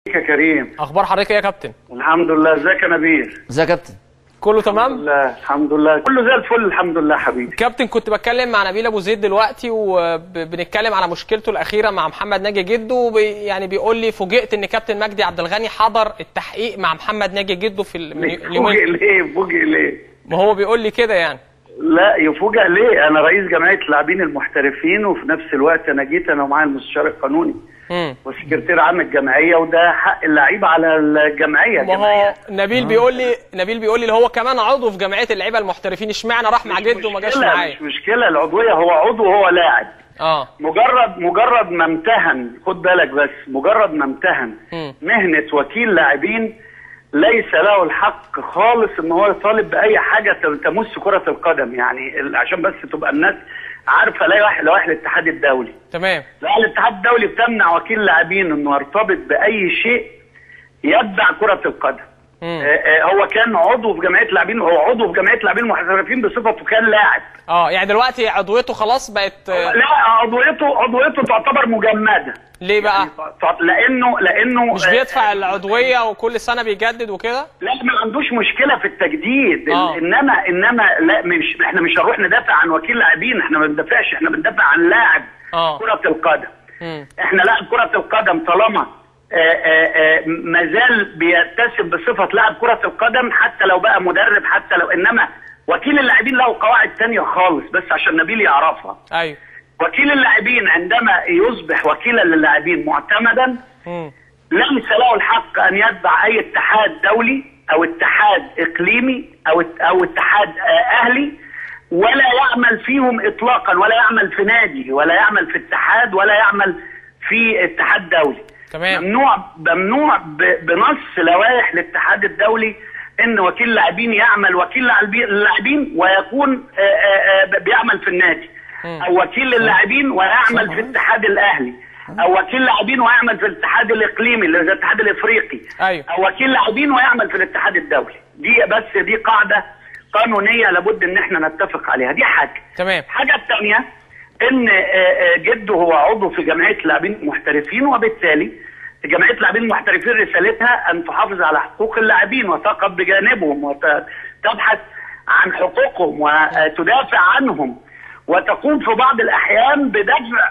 يا كريم اخبار حضرتك ايه يا كابتن الحمد لله ازيك يا نبيل ازيك يا كابتن كله تمام لا الحمد لله كله زي الفل الحمد لله حبيبي كابتن كنت بتكلم مع نبيل ابو زيد دلوقتي وبنتكلم على مشكلته الاخيره مع محمد ناجي جده وبي يعني بيقول لي فوجئت ان كابتن مجدي عبد الغني حضر التحقيق مع محمد ناجي جده في ال- من فوجئ اليومين ليه فوجئ ليه ما هو بيقول لي كده يعني لا يفوجئ ليه انا رئيس جمعيه اللاعبين المحترفين وفي نفس الوقت انا جيت انا ومعايا المستشار القانوني امم وسكرتير عام الجمعيه وده حق اللعيبه على الجمعيه ما هو نبيل بيقول لي نبيل بيقول لي اللي هو كمان عضو في جمعيه اللعيبه المحترفين اشمعنى راح مع جده وما جاش مشكلة- معايا مش مشكله العضويه هو عضو وهو لاعب اه مجرد مجرد ما امتهن خد بالك بس مجرد ما امتهن مم. مهنه وكيل لاعبين ليس له الحق خالص ان هو يطالب باي حاجه ت- تمس كره القدم يعني ال- عشان بس تبقى الناس عارفه لوائح لوائح الاتحاد الدولي تمام لوائح الاتحاد الدولي بتمنع وكيل لاعبين انه يرتبط باي شيء يتبع كره القدم مم. آه، آه، هو كان عضو في جمعيه لاعبين هو عضو في جمعيه لاعبين محترفين بصفته كان لاعب اه يعني دلوقتي عضويته خلاص بقت آه، لا عضويته عضويته تعتبر مجمده ليه بقى ط- لانه لانه مش بيدفع العضويه وكل سنه بيجدد وكده لا ما عندوش مشكله في التجديد آه. انما انما لا مش احنا مش هنروح ندافع عن وكيل لاعبين احنا ما بندافعش احنا بندافع عن لاعب اه كره القدم مم. احنا لاعب كره القدم طالما آه، آه، آه، مازال بيتسم بصفه لاعب كره القدم حتى لو بقى مدرب حتى لو انما وكيل اللاعبين له قواعد تانية خالص بس عشان نبيل يعرفها ايوه وكيل اللاعبين عندما يصبح وكيلا للاعبين معتمدا مم. ليس له الحق ان يتبع اي اتحاد دولي او اتحاد اقليمي او او اتحاد آه، اهلي ولا يعمل فيهم اطلاقا ولا يعمل في نادي ولا يعمل في اتحاد ولا يعمل في اتحاد دولي تمام ممنوع ممنوع ب- بنص لوائح الاتحاد الدولي ان وكيل لاعبين يعمل وكيل لاعبين اللاعبين ويكون آه، آه، آه، بيعمل في النادي مم. او وكيل للاعبين ويعمل في الاتحاد الاهلي او وكيل لاعبين ويعمل في الاتحاد الاقليمي اللي هو الاتحاد الافريقي ايوه او وكيل لاعبين ويعمل في الاتحاد الدولي دي بس دي قاعده قانونيه لابد ان احنا نتفق عليها دي حاجه تمام الحاجه الثانيه ان آه، آه، جده هو عضو في جمعيه اللاعبين المحترفين وبالتالي جمعيه اللاعبين المحترفين رسالتها ان تحافظ على حقوق اللاعبين وتقف بجانبهم وتبحث عن حقوقهم وتدافع عنهم وتقوم في بعض الاحيان بدفع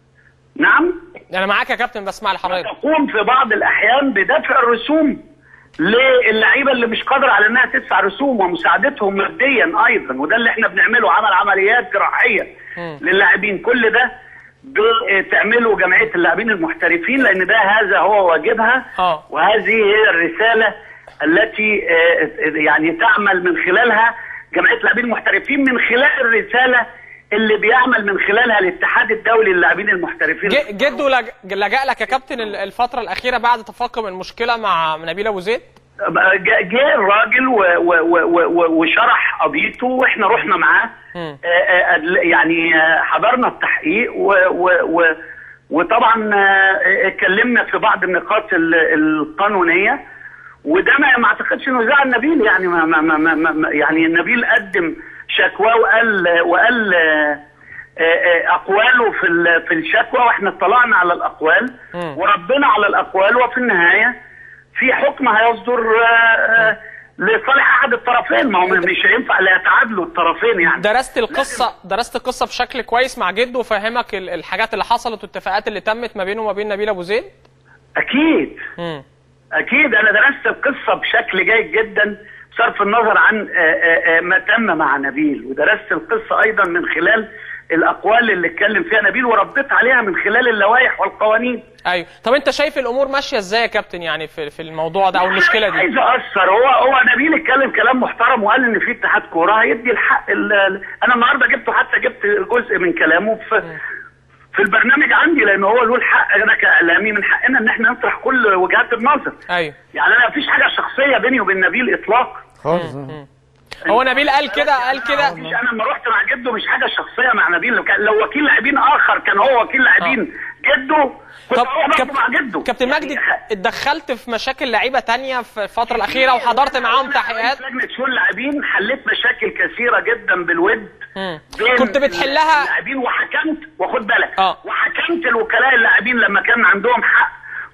نعم انا معاك يا كابتن بسمع لحضرتك تقوم في بعض الاحيان بدفع الرسوم للعيبه اللي مش قادره على انها تدفع رسوم ومساعدتهم ماديا ايضا وده اللي احنا بنعمله عمل عمليات جراحيه مم. للاعبين كل ده بتعمله جمعيه اللاعبين المحترفين لان ده هذا هو واجبها اه وهذه هي الرساله التي آه، يعني تعمل من خلالها جمعيه اللاعبين المحترفين من خلال الرساله اللي بيعمل من خلالها الاتحاد الدولي للاعبين المحترفين ج- جده لج- لجأ لك يا كابتن ال- الفتره الاخيره بعد تفاقم المشكله مع نبيل ابو زيد جاء جاء الراجل و- و- و- و- وشرح قضيته واحنا رحنا معاه مم. آه، آه، أدل- يعني آه، حضرنا التحقيق و و و وطبعا آه، اتكلمنا في بعض النقاط ال- القانونيه وده ما ما اعتقدش انه زعل نبيل يعني ما ما ما ما ما يعني نبيل قدم شكواه وقال وقال آه، آه، آه، اقواله في ال- في الشكوى واحنا اطلعنا على الاقوال مم. وردنا على الاقوال وفي النهايه في حكم هيصدر آه، آه، لصالح احد الطرفين ما هو مش هينفع لا يتعادلوا الطرفين يعني درست القصه درست القصه بشكل كويس مع جده وفهمك ال- الحاجات اللي حصلت والاتفاقات اللي تمت ما بينه وما بين نبيل ابو زيد اكيد مم. اكيد انا درست القصه بشكل جيد جدا بصرف النظر عن آه، آه، آه، ما تم مع نبيل ودرست القصه ايضا من خلال الاقوال اللي اتكلم فيها نبيل ورديت عليها من خلال اللوائح والقوانين ايوه طب انت شايف الامور ماشيه ازاي يا كابتن يعني في في الموضوع ده او المشكله دي عايز اثر هو هو نبيل اتكلم كلام محترم وقال ان في اتحاد كوره هيدي الحق ال- ال- انا النهارده جبته حتى جبت جزء من كلامه في في البرنامج عندي لان هو له الحق انا كاعلامي من حقنا ان احنا نطرح كل وجهات النظر ايوه يعني انا مفيش حاجه شخصيه بيني وبين نبيل اطلاقا خالص هو نبيل قال كده قال كده مش انا لما رحت مع جده مش حاجه شخصيه مع نبيل لو, كان لو وكيل لاعبين اخر كان هو وكيل لاعبين جده كنت طب اروح برضه كاب- مع جده كابتن مجدي يعني اتدخلت في مشاكل لعيبه تانية في الفتره الاخيره وحضرت معاهم أنا تحقيقات رئيس لجنه شؤون لاعبين حليت مشاكل كثيره جدا بالود مم. بين كنت بتحلها اللاعبين وحكمت وخد بالك آه. وحكمت الوكلاء اللاعبين لما كان عندهم حق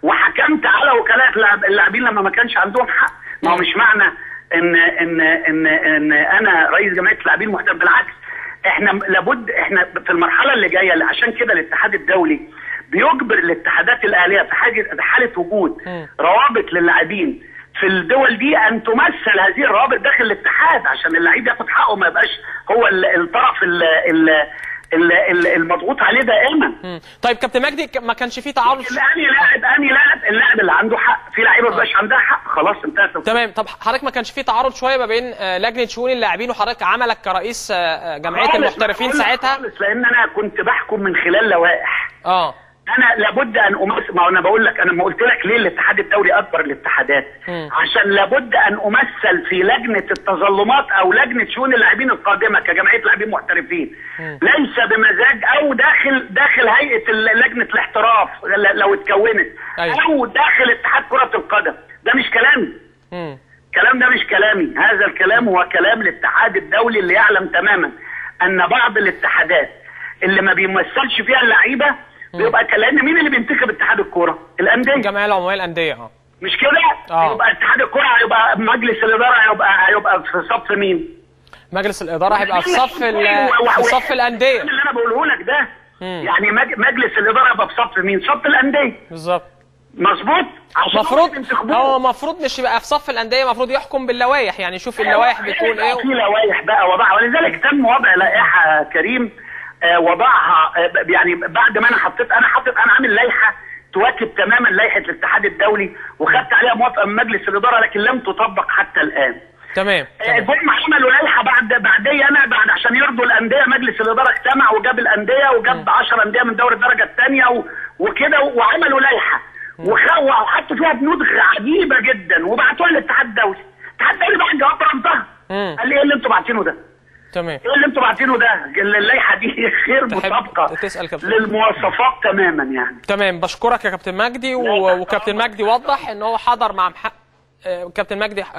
وحكمت على وكلاء اللاعب- اللاعبين لما ما كانش عندهم حق ما هو مش معنى ان ان ان ان انا رئيس جمعيه اللاعبين محترم بالعكس احنا لابد احنا في المرحله اللي جايه عشان كده الاتحاد الدولي بيجبر الاتحادات الاهليه في حاجه في حاله وجود مم. روابط للاعبين في الدول دي ان تمثل هذه الروابط داخل الاتحاد عشان اللعيب ياخد حقه ما يبقاش هو ال- الطرف ال- ال- ال- ال- المضغوط عليه دائما مم. طيب كابتن مجدي ك- ما كانش فيه تعارض انهي لاعب انهي لاعب اللاعب اللي عنده حق في لعيبه ما بيبقاش عندها حق خلاص انتهت تمام طب حضرتك ما كانش فيه تعارض شويه ما بين آه، لجنه شؤون اللاعبين وحضرتك عملك كرئيس آه، آه، جمعيه خالص، المحترفين بقول لك ساعتها خالص لان انا كنت بحكم من خلال لوائح اه انا لابد ان امثل ما هو انا بقول لك انا ما قلت لك ليه الاتحاد الدولي اكبر الاتحادات مم. عشان لابد ان امثل في لجنه التظلمات او لجنه شؤون اللاعبين القادمه كجمعيه لاعبين محترفين مم. ليس بمزاج او داخل داخل هيئه ال- لجنه الاحتراف ل- لو اتكونت أيوة. او داخل اتحاد كره القدم ده مش كلامي مم. الكلام ده مش كلامي هذا الكلام هو كلام الاتحاد الدولي اللي يعلم تماما ان بعض الاتحادات اللي ما بيمثلش فيها اللعيبه بيبقى ك- لان مين اللي بينتخب اتحاد الكوره الانديه الجمعيه العموميه للانديه اه مش كده آه. يبقى اتحاد الكوره هيبقى مجلس الاداره هيبقى هيبقى في صف مين مجلس الاداره هيبقى في صف ال- و- و- في و- صف الانديه الكلام اللي انا بقوله لك ده مم. يعني مج- مجلس الاداره هيبقى في صف مين صف الانديه بالظبط مظبوط عشان المفروض هم بينتخبوه. هو المفروض مش يبقى في صف الانديه المفروض يحكم باللوائح يعني يشوف اللوائح بتقول ايه في لوائح بقى وضعها ولذلك تم وضع لائحه كريم آه، وضعها آه، يعني بعد ما انا حطيت انا حطيت انا عامل لائحه تواكب تماما لائحه الاتحاد الدولي وخدت عليها موافقه من مجلس الاداره لكن لم تطبق حتى الان تمام آه، هم عملوا لائحه بعد بعدي انا بعد عشان يرضوا الانديه مجلس الاداره اجتمع وجاب الانديه وجاب 10 انديه من دوري الدرجه الثانيه و- وكده وعملوا لائحه وخ- وحطوا فيها بنود عجيبه جدا وبعتوها للاتحاد الدولي الاتحاد الدولي بعد جواب رمضها مم. قال لي ايه اللي انتوا باعتينه ده؟ تمام ايه اللي انتوا باعتينه ده؟ اللائحه دي غير تحب مطابقه تسأل كابتن؟ للمواصفات تماما يعني تمام بشكرك يا كابتن مجدي لا، و- تحت وكابتن أمرك. مجدي وضح ان هو حضر مع مح... آه، كابتن مجدي